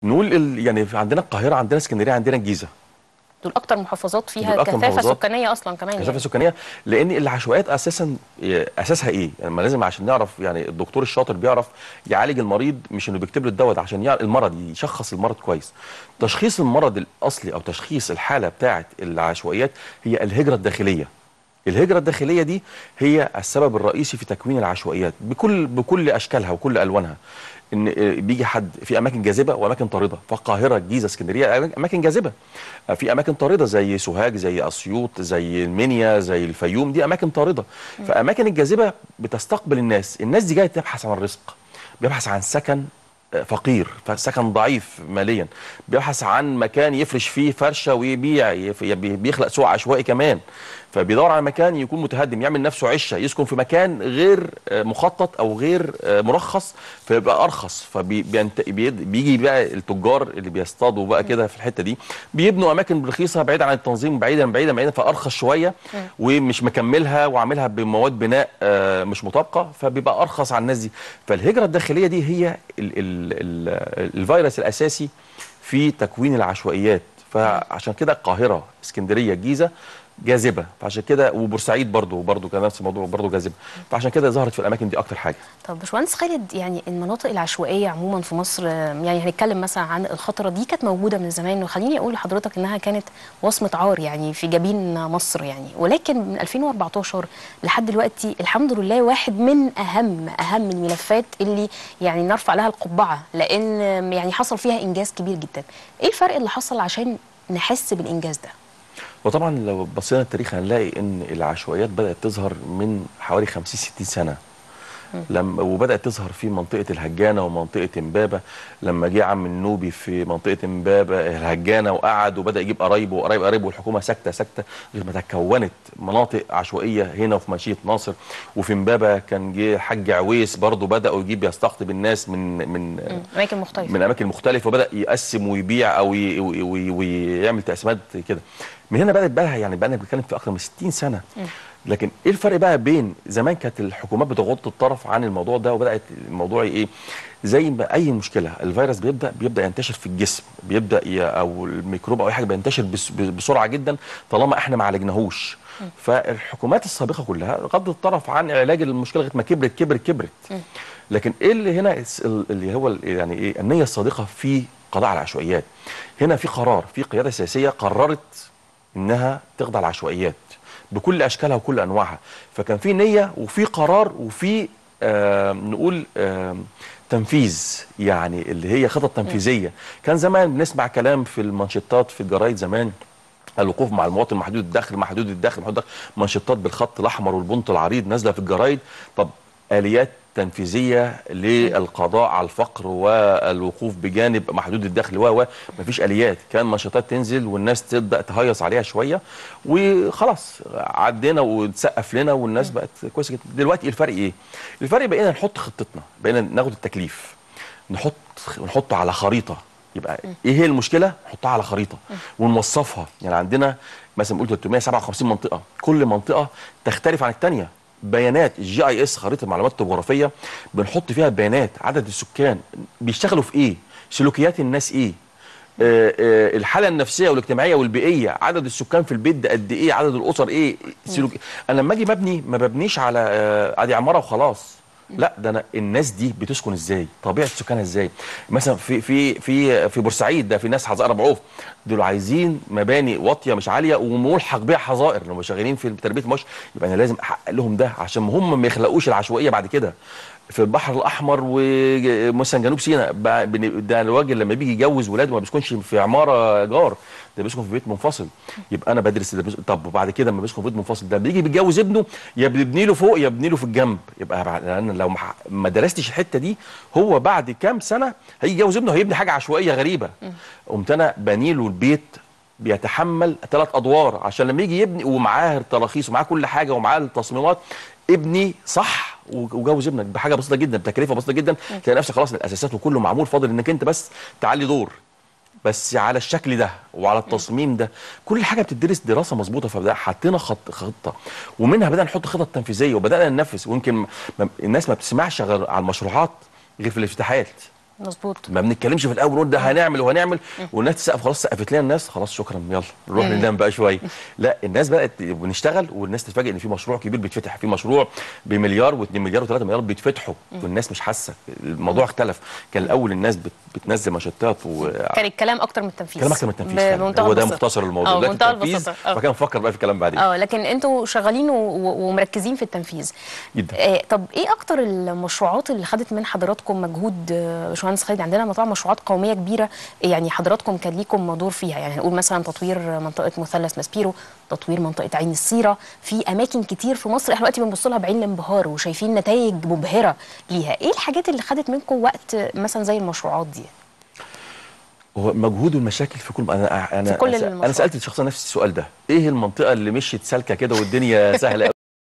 نقول ال- يعني في عندنا القاهره عندنا اسكندريه عندنا الجيزه دول اكتر محافظات فيها دول أكتر كثافه محافظات. سكانيه اصلا كمان كثافه يعني. سكانيه لان العشوائيات اساسا اساسها ايه؟ يعني ما لازم عشان نعرف يعني الدكتور الشاطر بيعرف يعالج المريض مش انه بيكتب له الدواء ده عشان يعرف المرض يشخص المرض كويس. تشخيص المرض الاصلي او تشخيص الحاله بتاعه العشوائيات هي الهجره الداخليه. الهجره الداخليه دي هي السبب الرئيسي في تكوين العشوائيات بكل بكل اشكالها وكل الوانها. ان بيجي حد في اماكن جاذبه واماكن طارده فالقاهره الجيزه اسكندريه اماكن جاذبه في اماكن طارده زي سوهاج زي اسيوط زي المنيا زي الفيوم دي اماكن طارده فاماكن الجاذبه بتستقبل الناس الناس دي جايه تبحث عن رزق بيبحث عن سكن فقير سكن ضعيف ماليا بيبحث عن مكان يفرش فيه فرشه ويبيع يف- بيخلق سوق عشوائي كمان فبيدور على مكان يكون متهدم يعمل نفسه عشه يسكن في مكان غير آه، مخطط او غير آه، مرخص فيبقى ارخص فبيجي بقى التجار اللي بيصطادوا بقى كده في الحته دي بيبنوا اماكن رخيصه بعيدا عن التنظيم بعيدا بعيدا بعيدا فارخص شويه ومش مكملها وعاملها بمواد بناء آه، مش مطابقه فبيبقى ارخص على الناس دي فالهجره الداخليه دي هي ال ال ال الفيروس الاساسي في تكوين العشوائيات فعشان كده القاهره اسكندريه الجيزه جاذبه فعشان كده وبورسعيد برضو برضو كان نفس الموضوع برضو جاذبه فعشان كده ظهرت في الاماكن دي اكتر حاجه طب باشمهندس خالد يعني المناطق العشوائيه عموما في مصر آه، يعني هنتكلم مثلا عن الخطره دي كانت موجوده من زمان وخليني اقول لحضرتك انها كانت وصمه عار يعني في جبين مصر يعني ولكن من 2014 لحد دلوقتي الحمد لله واحد من اهم اهم الملفات اللي يعني نرفع لها القبعه لان آم، يعني حصل فيها انجاز كبير جدا ايه الفرق اللي حصل عشان نحس بالانجاز ده وطبعا لو بصينا التاريخ هنلاقي ان العشوائيات بدات تظهر من حوالي 50 60 سنه لما وبدات تظهر في منطقه الهجانه ومنطقه امبابه لما جه عم النوبي في منطقه امبابه الهجانه وقعد وبدا يجيب قرايبه وقرايب قرايبه والحكومه ساكته ساكته لغايه ما تكونت مناطق عشوائيه هنا وفي مشيئه ناصر وفي امبابه كان جه الحاج عويس برضه بداوا يجيب يستقطب الناس من من اماكن مختلفه من اماكن مختلفه وبدا يقسم ويبيع او ي- وي- وي- ويعمل تقسيمات كده من هنا بدات بقى يعني بقى بنتكلم في اكثر من 60 سنه لكن ايه الفرق بقى بين زمان كانت الحكومات بتغض الطرف عن الموضوع ده وبدات الموضوع ايه زي ما اي مشكله الفيروس بيبدا بيبدا ينتشر في الجسم بيبدا ي- او الميكروب او اي حاجه بينتشر بس- بسرعه جدا طالما احنا ما عالجناهوش فالحكومات السابقه كلها غضت الطرف عن علاج المشكله لغايه ما كبرت كبرت كبرت لكن ايه اللي هنا الس- اللي هو ال- يعني ايه النيه الصادقه في قضاء على العشوائيات هنا في قرار في قياده سياسيه قررت انها تخضع العشوائيات بكل اشكالها وكل انواعها فكان في نيه وفي قرار وفي آه نقول آه تنفيذ يعني اللي هي خطط تنفيذيه كان زمان بنسمع كلام في المانشيتات في الجرايد زمان الوقوف مع المواطن محدود الدخل محدود الدخل محدود الدخل منشطات بالخط الاحمر والبنط العريض نازله في الجرايد طب اليات تنفيذيه للقضاء على الفقر والوقوف بجانب محدود الدخل و و مفيش اليات كان منشطات تنزل والناس تبدا تهيص عليها شويه وخلاص عدينا وتسقف لنا والناس بقت كويسه جدا دلوقتي الفرق ايه الفرق بقينا نحط خطتنا بقينا ناخد التكليف نحط نحطه على خريطه يبقى ايه هي المشكله نحطها على خريطه ونوصفها يعني عندنا مثلا نقول 357 منطقه كل منطقه تختلف عن الثانيه بيانات الجي اي اس خريطه المعلومات التopografيه بنحط فيها بيانات عدد السكان بيشتغلوا في ايه سلوكيات الناس ايه آه، آه، الحاله النفسيه والاجتماعيه والبيئيه عدد السكان في البيت ده قد ايه عدد الاسر ايه سلوك انا لما اجي مبني ما ببنيش على آه، ادي عماره وخلاص لا ده انا الناس دي بتسكن ازاي طبيعه سكانها ازاي مثلا في في في في بورسعيد ده في ناس حظائر بعوف دول عايزين مباني واطيه مش عاليه وملحق بيها حظائر لو شغالين في تربيه المواشي يبقى انا لازم احقق لهم ده عشان هم ما يخلقوش العشوائيه بعد كده في البحر الاحمر ومثلا جنوب سيناء بقى بن- ده الراجل لما بيجي يجوز ولاده ما بيسكنش في عماره جار ده بيسكن في بيت منفصل يبقى انا بدرس ده بيس- طب وبعد كده لما بيسكن في بيت منفصل ده بيجي بيتجوز ابنه يا بنبني له فوق يا بنبني له في الجنب يبقى بعد- انا لو ما ح- ما درستش الحته دي هو بعد كام سنه هيجي يتجوز ابنه هيبني حاجه عشوائيه غريبه قمت انا بني له البيت بيتحمل ثلاث ادوار عشان لما يجي يبني ومعاه التراخيص ومعاه كل حاجه ومعاه التصميمات ابني صح وجوز ابنك بحاجه بسيطه جدا بتكلفه بسيطه جدا تلاقي نفسك خلاص الاساسات وكله معمول فاضل انك انت بس تعلي دور بس على الشكل ده وعلى التصميم ده كل حاجه بتدرس دراسه مظبوطه فبدا حطينا خط خطه ومنها بدانا نحط خطط تنفيذيه وبدانا ننفذ ويمكن ما- الناس ما بتسمعش غير على المشروعات غير في الافتتاحات مظبوط ما بنتكلمش في الاول نقول ده هنعمل وهنعمل والناس تسقف خلاص سقفت لنا الناس خلاص شكرا يلا نروح ننام بقى شويه لا الناس بدات بنشتغل والناس تتفاجئ ان في مشروع كبير بيتفتح في مشروع بمليار و2 مليار و3 مليار بيتفتحوا والناس مش حاسه الموضوع اختلف كان الاول الناس بت بتنزل مشتات و كان الكلام اكتر من التنفيذ كلام اكتر من التنفيذ فعلاً. بمنتهى هو ده البساطة. مختصر الموضوع اه دلوقتي منتهى التنفيذ البساطه اه فكان نفكر بقى في الكلام بعدين اه لكن انتوا شغالين و- و- ومركزين في التنفيذ جدا. آه طب ايه اكتر المشروعات اللي خدت من حضراتكم مجهود آه، باشمهندس خالد عندنا طبعا مشروعات قوميه كبيره يعني حضراتكم كان ليكم دور فيها يعني نقول مثلا تطوير منطقه مثلث ماسبيرو تطوير منطقه عين السيره في اماكن كتير في مصر احنا دلوقتي بنبص لها بعين الانبهار وشايفين نتائج مبهره ليها ايه الحاجات اللي خدت منكم وقت مثلا زي المشروعات دي هو مجهود والمشاكل في كل انا انا في كل أنا, المشروعات. انا سالت شخصيا نفس السؤال ده ايه المنطقه اللي مشيت سالكه كده والدنيا سهله